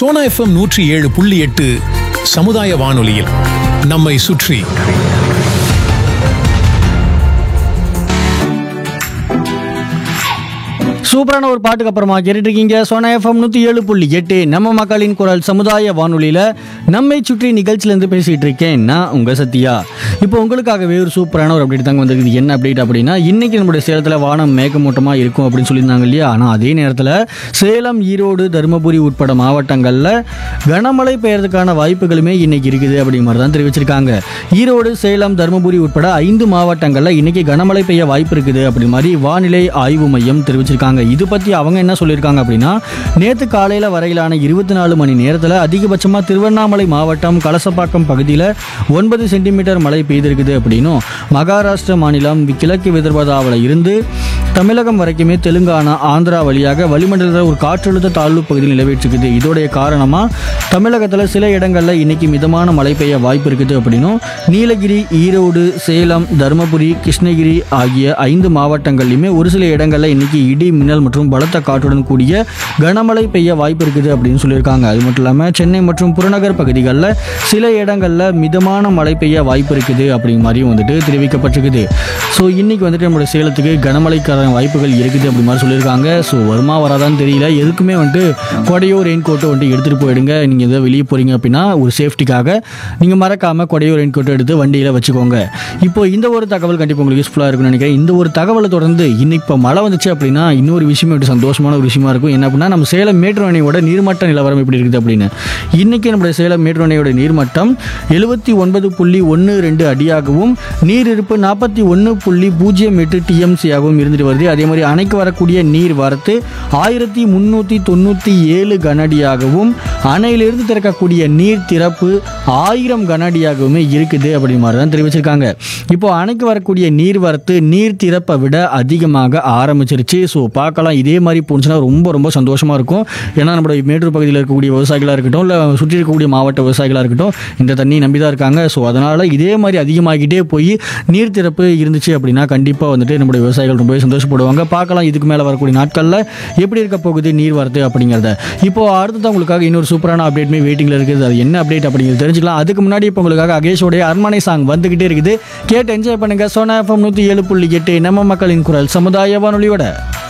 Sona FM நூற்றி ஏழு புள்ளி எட்டு சமுதாய வானொலியில் நம்மை சுற்றி சூப்பரான ஒரு பாட்டுக்கு அப்புறமா கேட்டுட்டு இருக்கீங்க சோனா எஃப்எம் நூற்றி ஏழு புள்ளி எட்டு நம்ம மக்களின் குரல் சமுதாய வானொலியில் நம்மை சுற்றி நிகழ்ச்சியிலேருந்து பேசிகிட்டு இருக்கேன் நான் உங்கள் சத்யா இப்போ உங்களுக்காகவே ஒரு சூப்பரான ஒரு அப்டேட் தாங்க வந்திருக்குது என்ன அப்டேட் அப்படின்னா இன்னைக்கு நம்மளுடைய சேலத்தில் வானம் மேகமூட்டமாக இருக்கும் அப்படின்னு சொல்லியிருந்தாங்க இல்லையா ஆனால் அதே நேரத்தில் சேலம் ஈரோடு தருமபுரி உட்பட மாவட்டங்களில் கனமழை பெய்யறதுக்கான வாய்ப்புகளுமே இன்னைக்கு இருக்குது அப்படிங்கிற மாதிரி தான் தெரிவிச்சிருக்காங்க ஈரோடு சேலம் தருமபுரி உட்பட ஐந்து மாவட்டங்களில் இன்னைக்கு கனமழை பெய்ய வாய்ப்பு இருக்குது அப்படி மாதிரி வானிலை ஆய்வு மையம் தெரிவிச்சிருக்காங்க இது பற்றி அவங்க என்ன சொல்லியிருக்காங்க அப்படின்னா நேற்று காலையில் வரையிலான இருபத்தி நாலு மணி நேரத்தில் அதிகபட்சமாக திருவண்ணாமலை மாவட்டம் கலசப்பாக்கம் பகுதியில் ஒன்பது சென்டிமீட்டர் மழை பெய்திருக்குது அப்படின்னும் மகாராஷ்டிர மாநிலம் கிழக்கு விதர்பதாவில் இருந்து தமிழகம் வரைக்குமே தெலுங்கானா ஆந்திரா வழியாக வளிமண்டலத்தில் ஒரு காற்றழுத்த தாழ்வு பகுதியில் நிலவிட்டிருக்குது இதோடைய காரணமாக தமிழகத்தில் சில இடங்களில் இன்னைக்கு மிதமான மழை பெய்ய வாய்ப்பு இருக்குது அப்படின்னும் நீலகிரி ஈரோடு சேலம் தருமபுரி கிருஷ்ணகிரி ஆகிய ஐந்து மாவட்டங்கள்லையுமே ஒரு சில இடங்களில் இன்னைக்கு இடி மின்னல் மற்றும் பலத்த காற்றுடன் கூடிய கனமழை பெய்ய வாய்ப்பு இருக்குது அப்படின்னு சொல்லியிருக்காங்க அது மட்டும் இல்லாமல் சென்னை மற்றும் புறநகர் பகுதிகளில் சில இடங்களில் மிதமான மழை பெய்ய வாய்ப்பு இருக்குது அப்படிங்கிற மாதிரியும் வந்துட்டு தெரிவிக்கப்பட்டிருக்குது ஸோ இன்னைக்கு வந்துட்டு நம்மளுடைய சேலத்துக்கு கனமழைக்கான வாய்ப்புகள் இருக்குது அப்படி மாதிரி சொல்லியிருக்காங்க ஸோ வருமா வராதான்னு தெரியல எதுக்குமே வந்துட்டு கொடையோ ரெயின் கோட்டோ வந்துட்டு எடுத்துகிட்டு போயிடுங்க நீங்கள் எதாவது வெளியே போகிறீங்க அப்படின்னா ஒரு சேஃப்டிக்காக நீங்கள் மறக்காமல் கொடையோ ரெயின் கோட்டோ எடுத்து வண்டியில் வச்சுக்கோங்க இப்போ இந்த ஒரு தகவல் கண்டிப்பாக உங்களுக்கு யூஸ்ஃபுல்லாக இருக்கும்னு நினைக்கிறேன் இந்த ஒரு தகவலை தொடர்ந்து இன்னைக்கு இப்போ மழை வந்துச்சு அப்படின்னா இன்னொரு விஷயமே வந்துட்டு சந்தோஷமான ஒரு விஷயமா இருக்கும் என்ன அப்படின்னா நம்ம சேலம் மேட்டூர் அணையோட நீர்மட்ட நிலவரம் எப்படி இருக்குது அப்படின்னு இன்னைக்கு நம்முடைய சேலம் மேட்டூர் அணையோட நீர்மட்டம் எழுபத்தி ஒன்பது புள்ளி ஒன்று ரெண்டு அடியாகவும் நீர் இருப்பு நாற்பத்தி ஒன்று புள்ளி பூஜ்ஜியம் எட்டு டிஎம்சியாகவும் இருந்துட்டு வருது அதே மாதிரி அணைக்கு வரக்கூடிய நீர் வரத்து ஆயிரத்தி முந்நூற்றி தொண்ணூற்றி ஏழு கனஅடியாகவும் அணையிலிருந்து திறக்கக்கூடிய நீர் திறப்பு ஆயிரம் கனஅடியாகவுமே இருக்குது அப்படி மாதிரி தான் தெரிவிச்சிருக்காங்க இப்போ அணைக்கு வரக்கூடிய நீர் வரத்து நீர் திறப்பை விட அதிகமாக ஆரம்பிச்சிருச்சு ஸோ பார்க்கலாம் இதே மாதிரி போணுச்சுன்னா ரொம்ப ரொம்ப சந்தோஷமாக இருக்கும் ஏன்னா நம்மளுடைய மேட்டூர் பகுதியில் இருக்கக்கூடிய விவசாயிகளாக இருக்கட்டும் இல்லை சுற்றி இருக்கக்கூடிய மாவட்ட விவசாயிகளாக இருக்கட்டும் இந்த தண்ணி நம்பி தான் இருக்காங்க ஸோ அதனால் இதே மாதிரி அதிகமாகிட்டே போய் நீர் திறப்பு இருந்துச்சு அப்படின்னா கண்டிப்பாக வந்துட்டு நம்மளுடைய விவசாயிகள் ரொம்பவே சந்தோஷப்படுவாங்க பார்க்கலாம் இதுக்கு மேலே வரக்கூடிய நாட்களில் எப்படி இருக்க போகுது நீர் வரது அப்படிங்கிறத இப்போ அடுத்தது உங்களுக்காக இன்னொரு சூப்பரான அப்டேட்மே வெயிட்டிங்கில் இருக்குது அது என்ன அப்டேட் அப்படிங்கிறது தெரிஞ்சுக்கலாம் அதுக்கு முன்னாடி இப்போ உங்களுக்காக அகேஷோடைய அரண்மனை சாங் வந்துகிட்டே இருக்குது கேட்டு என்ஜாய் பண்ணுங்க சோனா எஃப்எம் நூற்றி ஏழு புள்ளி எட்டு நம்ம மக்களின் குரல் சமுதாய வானொலியோட